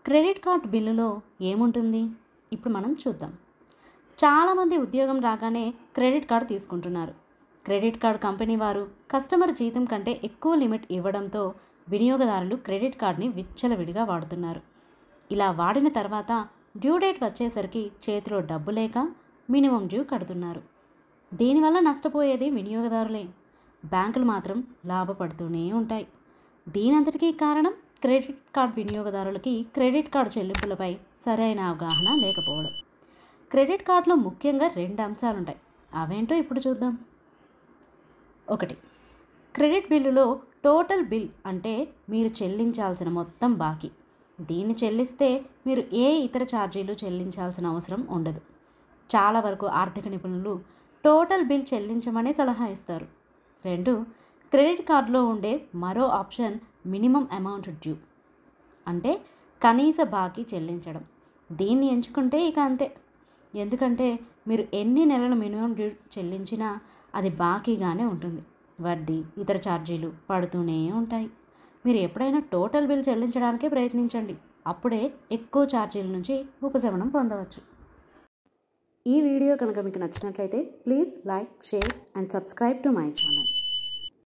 credit card బిల్లులో ఏముంటుంది ఇప్పుడు మనం చూద్దాం చాలామంది ఉద్యోగం రాగానే క్రెడిట్ కార్డు తీసుకుంటున్నారు క్రెడిట్ కార్డ్ కంపెనీ వారు కస్టమర్ జీతం కంటే ఎక్కువ లిమిట్ ఇవ్వడంతో వినియోగదారులు క్రెడిట్ కార్డ్ని విచ్చలవిడిగా వాడుతున్నారు ఇలా వాడిన తర్వాత డ్యూ డేట్ వచ్చేసరికి చేతిలో డబ్బు లేక మినిమం డ్యూ కడుతున్నారు దీనివల్ల నష్టపోయేది వినియోగదారులే బ్యాంకులు మాత్రం లాభపడుతూనే ఉంటాయి దీనంతటికీ కారణం క్రెడిట్ కార్డ్ వినియోగదారులకి క్రెడిట్ కార్డు చెల్లింపులపై సరైన అవగాహన లేకపోవడం క్రెడిట్ కార్డులో ముఖ్యంగా రెండు అంశాలు ఉంటాయి అవేంటో ఇప్పుడు చూద్దాం ఒకటి క్రెడిట్ బిల్లులో టోటల్ బిల్ అంటే మీరు చెల్లించాల్సిన మొత్తం బాకీ దీన్ని చెల్లిస్తే మీరు ఏ ఇతర ఛార్జీలు చెల్లించాల్సిన అవసరం ఉండదు చాలా వరకు ఆర్థిక నిపుణులు టోటల్ బిల్ చెల్లించమనే సలహా ఇస్తారు రెండు క్రెడిట్ కార్డులో ఉండే మరో ఆప్షన్ మినిమం అమౌంట్ డ్యూ అంటే కనీస బాకీ చెల్లించడం దీన్ని ఎంచుకుంటే ఇక అంతే ఎందుకంటే మీరు ఎన్ని నెలల మినిమం డ్యూ చెల్లించినా అది బాకీగానే ఉంటుంది వడ్డీ ఇతర ఛార్జీలు పడుతూనే ఉంటాయి మీరు ఎప్పుడైనా టోటల్ బిల్ చెల్లించడానికే ప్రయత్నించండి అప్పుడే ఎక్కువ ఛార్జీల నుంచి ఉపశమనం పొందవచ్చు ఈ వీడియో కనుక మీకు నచ్చినట్లయితే please like share and subscribe to my channel